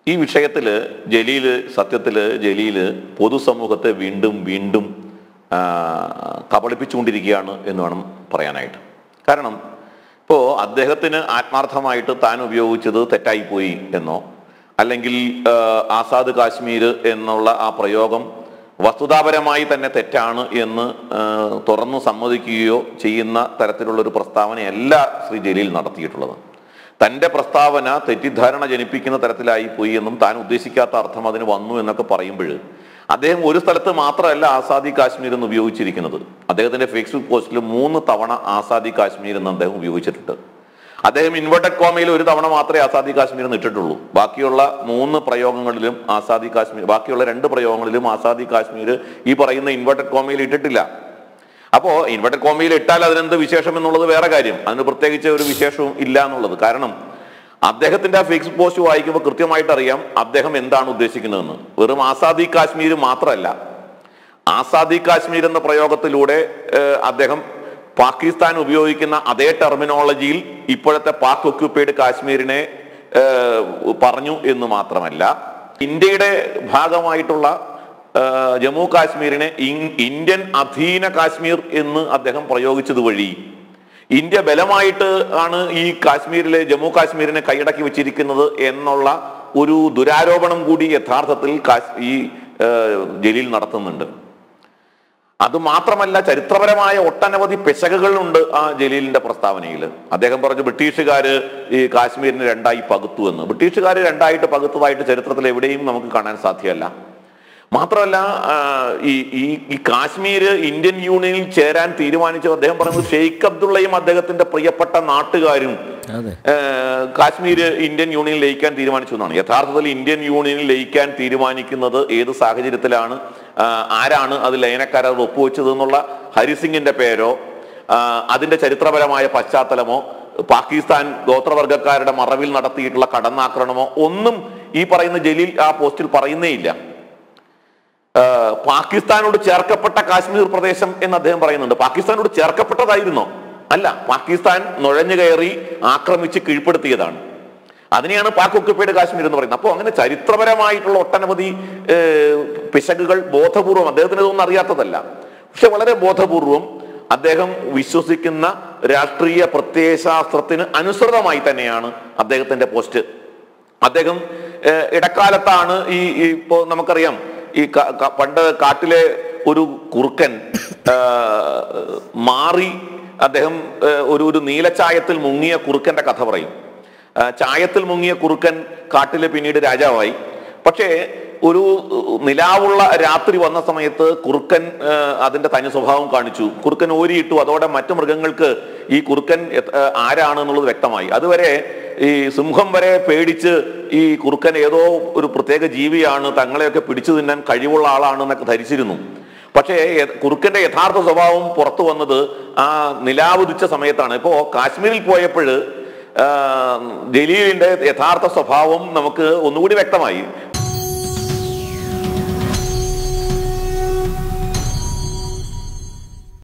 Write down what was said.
ഈ വിഷയത്തിൽ ജലീൽ സത്യത്തിൽ ജലീൽ പൊതുസമൂഹത്തെ വീണ്ടും വീണ്ടും ആ, കബളിപ്പിച്ചുകൊണ്ടിരിക്കുകയാണ് എന്ന് വേണം പറയാനായിട്ട് കാരണം ഇപ്പോൾ അദ്ദേഹത്തിന് ആത്മാർത്ഥമായിട്ട് താൻ ഉപയോഗിച്ചത് തെറ്റായിപ്പോയി എന്നോ അല്ലെങ്കിൽ ആ, ആസാദ് കാശ്മീർ എന്നുള്ള ആ പ്രയോഗം വസ്തുതാപരമായി തന്നെ തെറ്റാണ് എന്ന് ആ, തുറന്നു സമ്മതിക്കുകയോ ചെയ്യുന്ന തരത്തിലുള്ള ഒരു പ്രസ്താവനയല്ല ശ്രീ ജലീൽ നടത്തിയിട്ടുള്ളത് തന്റെ പ്രസ്താവന തെറ്റിദ്ധാരണ ജനിപ്പിക്കുന്ന തരത്തിലായി പോയി എന്നും താൻ ഉദ്ദേശിക്കാത്ത അർത്ഥം അതിന് വന്നു എന്നൊക്കെ പറയുമ്പോൾ അദ്ദേഹം ഒരു സ്ഥലത്ത് മാത്രമല്ല ആസാദി കാശ്മീർ എന്ന് ഉപയോഗിച്ചിരിക്കുന്നത് അദ്ദേഹത്തിന്റെ ഫേസ്ബുക്ക് പോസ്റ്റിൽ മൂന്ന് തവണ ആസാദി കാശ്മീർ എന്ന് അദ്ദേഹം ഉപയോഗിച്ചിട്ടുണ്ട് അദ്ദേഹം ഇൻവെർട്ടഡ് കോമയിൽ ഒരു തവണ മാത്രമേ ആസാദി കാശ്മീർ എന്ന് ഇട്ടിട്ടുള്ളൂ ബാക്കിയുള്ള മൂന്ന് പ്രയോഗങ്ങളിലും ആസാദി കാശ്മീർ ബാക്കിയുള്ള രണ്ട് പ്രയോഗങ്ങളിലും ആസാദി കാശ്മീർ ഈ പറയുന്ന ഇൻവെർട്ടഡ് കോമയിൽ ഇട്ടിട്ടില്ല അപ്പോ ഇൻവെർട്ടഡ് കോമയിൽ ഇട്ടാൽ അതിനെന്ത് വിശേഷം എന്നുള്ളത് വേറെ കാര്യം അതിന് പ്രത്യേകിച്ച് ഒരു വിശേഷവും ഇല്ല എന്നുള്ളത് കാരണം അദ്ദേഹത്തിന്റെ ആ ഫേസ്ബുക്ക് പോസ്റ്റ് വായിക്കുമ്പോൾ കൃത്യമായിട്ട് അറിയാം അദ്ദേഹം എന്താണ് ഉദ്ദേശിക്കുന്നതെന്ന് വെറും ആസാദി കാശ്മീർ മാത്രമല്ല ആസാദി കാശ്മീർ എന്ന പ്രയോഗത്തിലൂടെ ഏഹ്, അദ്ദേഹം പാകിസ്ഥാൻ ഉപയോഗിക്കുന്ന അതേ ടെർമിനോളജിയിൽ ഇപ്പോഴത്തെ പാക് ഒക്യുപ്പൈഡ് കാശ്മീരിനെ ഏഹ്, പറഞ്ഞു എന്ന് മാത്രമല്ല ഇന്ത്യയുടെ ഭാഗമായിട്ടുള്ള ഏഹ്, ജമ്മു കാശ്മീരിനെ ഇൻ- ഇന്ത്യൻ അധീന കാശ്മീർ എന്ന് അദ്ദേഹം പ്രയോഗിച്ചത് വഴി ഇന്ത്യ ബലമായിട്ട് ആണ് ഈ കാശ്മീരിലെ ജമ്മു കാശ്മീരിനെ കൈയടക്കി വെച്ചിരിക്കുന്നത് എന്നുള്ള ഒരു ദുരാരോപണം കൂടി യഥാർത്ഥത്തിൽ കാശ്- ഈ ഏഹ്, ജലീൽ നടത്തുന്നുണ്ട് അത് മാത്രമല്ല ചരിത്രപരമായ ഒട്ടനവധി പെശകുകളുണ്ട് ആ ജലീലിന്റെ പ്രസ്താവനയിൽ അദ്ദേഹം പറഞ്ഞു ബ്രിട്ടീഷുകാര് ഈ കാശ്മീരിനെ രണ്ടായി പകുത്തു എന്ന് ബ്രിട്ടീഷുകാർ രണ്ടായിട്ട് പകുത്തതായിട്ട് ചരിത്രത്തിൽ എവിടെയും നമുക്ക് കാണാൻ സാധ്യമല്ല മാത്രമല്ല ആ, ഈ ഈ ഈ കാശ്മീർ ഇന്ത്യൻ യൂണിയനിൽ ചേരാൻ തീരുമാനിച്ചു അദ്ദേഹം പറയുന്നത് ഷെയ്ഖ് അബ്ദുള്ളയും അദ്ദേഹത്തിന്റെ പ്രിയപ്പെട്ട നാട്ടുകാരും അതെ ഏഹ് കാശ്മീര് ഇന്ത്യൻ യൂണിയനിൽ ലയിക്കാൻ തീരുമാനിച്ചു എന്നാണ് യഥാർത്ഥത്തിൽ ഇന്ത്യൻ യൂണിയനിൽ ലയിക്കാൻ തീരുമാനിക്കുന്നത് ഏത് സാഹചര്യത്തിലാണ് ആഹ് ആരാണ് അത് ലയനക്കാരർ ഒപ്പുവെച്ചത് എന്നുള്ള ഹരിസിംഗിന്റെ പേരോ ആഹ് അതിന്റെ ചരിത്രപരമായ പശ്ചാത്തലമോ പാകിസ്ഥാൻ ഗോത്രവർഗക്കാരുടെ മറവിൽ നടത്തിയിട്ടുള്ള കടന്നാക്രമണമോ ഒന്നും ഈ പറയുന്ന ജലീൽ ആ പോസ്റ്റിൽ പറയുന്നേയില്ല ആഹ് പാകിസ്ഥാനോട് ചേർക്കപ്പെട്ട കാശ്മീർ പ്രദേശം എന്ന് അദ്ദേഹം പറയുന്നുണ്ട് പാകിസ്ഥാനോട് ചേർക്കപ്പെട്ടതായിരുന്നോ അല്ല പാകിസ്ഥാൻ നുഴഞ്ഞു കയറി ആക്രമിച്ച് കീഴ്പ്പെടുത്തിയതാണ് അതിനെയാണ് പാക് ഒക്കുപ്പൈഡ് കാശ്മീർ എന്ന് പറയുന്നത് അപ്പോൾ അങ്ങനെ ചരിത്രപരമായിട്ടുള്ള ഒട്ടനവധി ഏഹ്, പിശകുകൾ ബോധപൂർവം അദ്ദേഹത്തിന് ഇതൊന്നും അറിയാത്തതല്ല പക്ഷെ വളരെ ബോധപൂർവം അദ്ദേഹം വിശ്വസിക്കുന്ന രാഷ്ട്രീയ പ്രത്യയശാസ്ത്രത്തിന് അനുസൃതമായി തന്നെയാണ് അദ്ദേഹത്തിന്റെ പോസ്റ്റ് അദ്ദേഹം ഏഹ്, ഇടക്കാലത്താണ് ഈ ഈ ഇപ്പോ നമുക്കറിയാം ഈ ക- ക- പണ്ട് കാട്ടിലെ ഒരു കുറുക്കൻ ഏഹ്, മാറി അദ്ദേഹം ഏഹ്, ഒരു ഒരു നീലച്ചായത്തിൽ മുങ്ങിയ കുറുക്കന്റെ കഥ പറയും ആ, ചായത്തിൽ മുങ്ങിയ കുറുക്കൻ കാട്ടിലെ പിന്നീട് രാജാവായി പക്ഷേ ഒരു ഉം, നിലാവുള്ള രാത്രി വന്ന സമയത്ത് കുറുക്കൻ ആ, അതിന്റെ തനി സ്വഭാവം കാണിച്ചു കുറുക്കൻ ഓരിയിട്ടു അതോടെ മറ്റു മൃഗങ്ങൾക്ക് ഈ കുറുക്കൻ എത്- ആ, ആരാണ് എന്നുള്ളത് വ്യക്തമായി അതുവരെ ഈ സിംഹം വരെ പേടിച്ച് ഈ കുറുക്കൻ ഏതോ ഒരു പ്രത്യേക ജീവിയാണ് തങ്ങളെയൊക്കെ പിടിച്ചു തിന്നാൻ കഴിവുള്ള ആളാണെന്നൊക്കെ ധരിച്ചിരുന്നു പക്ഷേ യ- കുറുക്കന്റെ യഥാർത്ഥ സ്വഭാവം പുറത്തു വന്നത് ആ നിലാവുദിച്ച സമയത്താണ് ഇപ്പോ കാശ്മീരിൽ പോയപ്പോൾ ജലീലിന്റെ യഥാർത്ഥ സ്വഭാവം നമുക്ക് ഒന്നുകൂടി വ്യക്തമായി